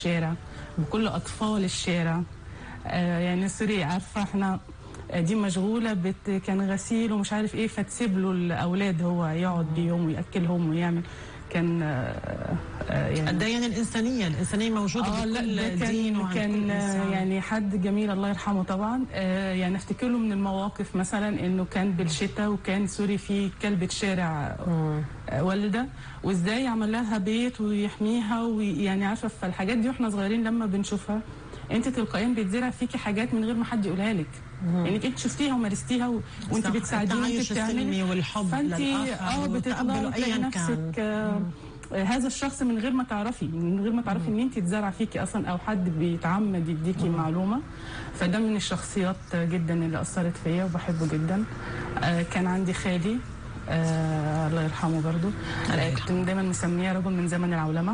الشارع بكل اطفال الشارع آه يعني سوري عارفه احنا آه، دي مشغوله بت كان غسيل ومش عارف ايه فتسيب له الاولاد هو يقعد بيهم وياكلهم ويعمل كان آه، آه، يعني قد إيه يعني الانسانيه الانسانيه موجوده اه لا بكل ده دين كان وعند كان كل إنسان. يعني حد جميل الله يرحمه طبعا آه يعني افتكر له من المواقف مثلا انه كان بالشتاء وكان سوري في كلبة شارع آه والده وازاي عمل لها بيت ويحميها ويعني عارفه فالحاجات دي واحنا صغيرين لما بنشوفها انت تلقائيا بيتزرع فيكي حاجات من غير ما حد يقولها لك يعني انت شفتيها ومارستيها و... وانت صح، بتساعديه وانت التعايش السلمي بتعملي والحب فانت للآخر اه بتطلعي وتقبله تلاقي أياً نفسك كان. آه هذا الشخص من غير ما تعرفي من غير ما تعرفي ان انت تزرع فيكي اصلا او حد بيتعمد يديكي معلومه فده من الشخصيات جدا اللي اثرت فيا وبحبه جدا آه كان عندي خالي آه الله يرحمه برضو الله آه يرحمه. كنت دايما مسميه رجل من زمن العولمه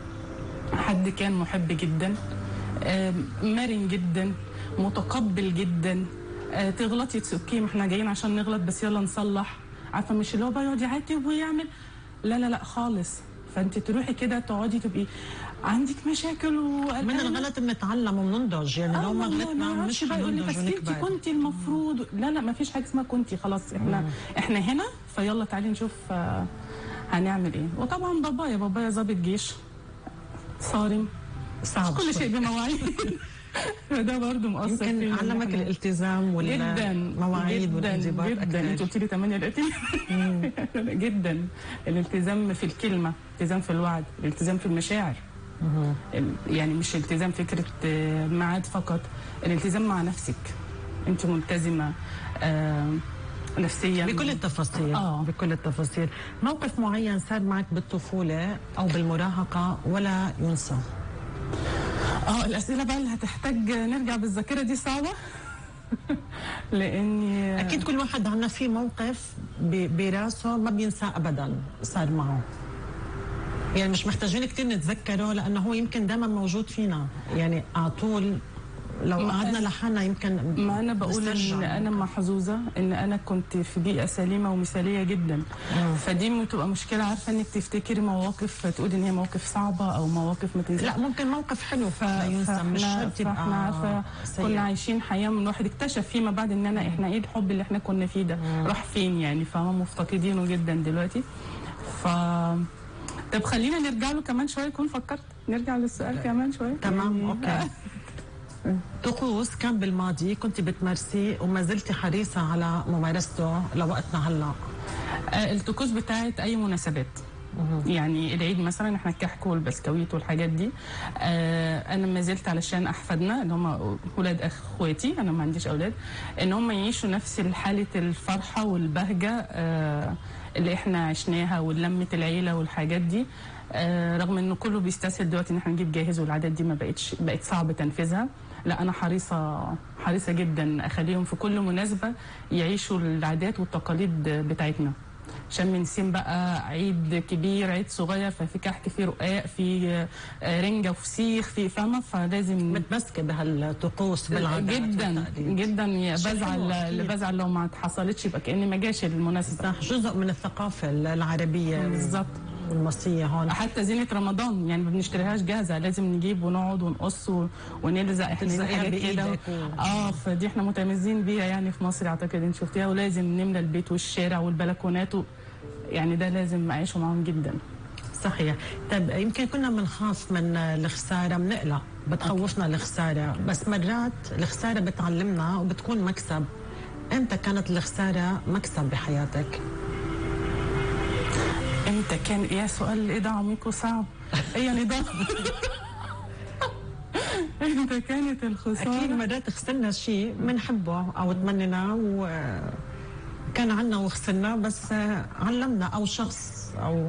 حد كان محب جدا آه مرن جدا متقبل جدا آه تغلطي تسكي ما احنا جايين عشان نغلط بس يلا نصلح عارفه مش اللي هو بقى يقعد يعاتب ويعمل لا لا لا خالص فانت تروحي كده تقعدي تبقي عندك مشاكل من وقلقانة. الغلط بنتعلم وبننضج يعني اه لو ما والله غلطنا ما مش اعرفش بقى يقول لي حننضج بس انت ونكبر كنت المفروض لا لا ما فيش حاجه اسمها كنتي خلاص احنا احنا هنا فيلا تعالي نشوف آه، هنعمل ايه وطبعا بابايا بابايا ضابط جيش صارم صعب كل شوي. شيء بمواعيد فده برضه مؤثر يمكن فينا إن علمك إحنا- الالتزام جدا والمواعيد جدا والانضباط جدا انت اكثر قلت لي 8 دقيقتين جدا الالتزام في الكلمه الالتزام في الوعد الالتزام في المشاعر ال- يعني مش التزام فكره آه، ميعاد فقط الالتزام مع نفسك انت ملتزمه آه، نفسيا بكل التفاصيل آه. بكل التفاصيل موقف معين صار معك بالطفوله او بالمراهقه ولا ينسى اه الاسئله بقى اللي هتحتاج نرجع بالذاكره دي صعبه لاني اكيد كل واحد عنا في موقف ب- براسه ما بينساه ابدا صار معه يعني مش محتاجين كتير نتذكره لانه هو يمكن دائما موجود فينا يعني على طول لو ما قعدنا أنا- لحالنا يمكن ما انا بقول نسترجع. ان انا محظوظه ان انا كنت في بيئه سليمه ومثاليه جدا فدي بتبقى مشكله عارفه انك تفتكري مواقف تقولي ان هي مواقف صعبه او مواقف ما تنساش لا ممكن موقف حلو لا ينسى مش فاحنا شرط يبقى فاحنا عارفه سيء. كنا عايشين حياه من الواحد اكتشف فيما بعد اننا احنا ايه الحب اللي احنا كنا فيه ده راح فين يعني فاهمه مفتقدينه جدا دلوقتي ف طب خلينا نرجع له كمان شويه يكون فكرت نرجع للسؤال كمان شويه تمام يعني- اوكي طقوس كان بالماضي كنت بتمارسيه وما زلت حريصه على ممارسته لوقتنا هلا آه، الطقوس بتاعت اي مناسبات يعني العيد مثلا احنا الكحك والبسكويت والحاجات دي آه انا ما زلت علشان احفادنا اللي هم ولاد اخواتي انا ما عنديش اولاد ان هم يعيشوا نفس حاله الفرحه والبهجه آه اللي احنا عشناها ولمه العيله والحاجات دي آه رغم انه كله بيستسهل دلوقتي ان احنا نجيب جاهز والعادات دي ما بقتش بقت صعب تنفيذها لا انا حريصه حريصه جدا اخليهم في كل مناسبه يعيشوا العادات والتقاليد بتاعتنا شم نسيم بقى عيد كبير عيد صغير ففي كحك في رقاق في آه، رنجه وفسيخ في فاهمه فلازم متمسكه بهالطقوس بالعادات جدا والتقاليد. جدا يا شيء حلو بزعل أكيد. اللي بزعل لو ما حصلتش يبقى كاني ما جاش المناسبه صح جزء من الثقافه العربيه بالظبط والمصريه هون حتى زينة رمضان يعني ما بنشتريهاش جاهزة لازم نجيب ونقعد ونقص و- ونلزق احنا تلزقيها حاجات كده بإيدك و- اه فدي احنا متميزين بيها يعني في مصر اعتقد انت شفتيها ولازم نملى البيت والشارع والبلكونات و... يعني ده لازم اعيشه معاهم جدا صحيح طيب يمكن كنا بنخاف من الخساره بنقلق بتخوفنا الخساره بس مرات الخساره بتعلمنا وبتكون مكسب امتى كانت الخساره مكسب بحياتك امتى كان يا سؤال ايه ده عميق وصعب ايه يعني ده امتى كانت الخسارة اكيد مرات خسرنا شيء بنحبه او تمنيناه وكان عنا وخسرنا بس علمنا او شخص او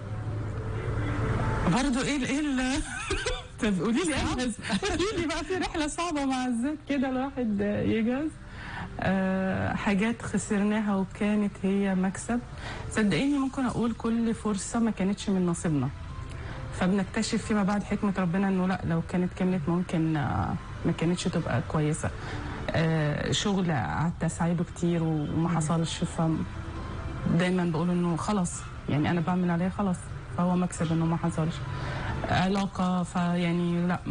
برضه ايه ال- ايه ال- طب قولي لي اجهز قولي لي بقى في رحله صعبه مع الزيت كده الواحد يجهز أه حاجات خسرناها وكانت هي مكسب صدقيني ممكن اقول كل فرصه ما كانتش من نصيبنا فبنكتشف فيما بعد حكمه ربنا انه لا لو كانت كملت ممكن آه، ما كانتش تبقى كويسه أه شغل قعدت اسعى له كتير وما حصلش ف دايما بقول انه خلاص يعني انا بعمل عليه خلاص فهو مكسب انه ما حصلش علاقه فيعني لا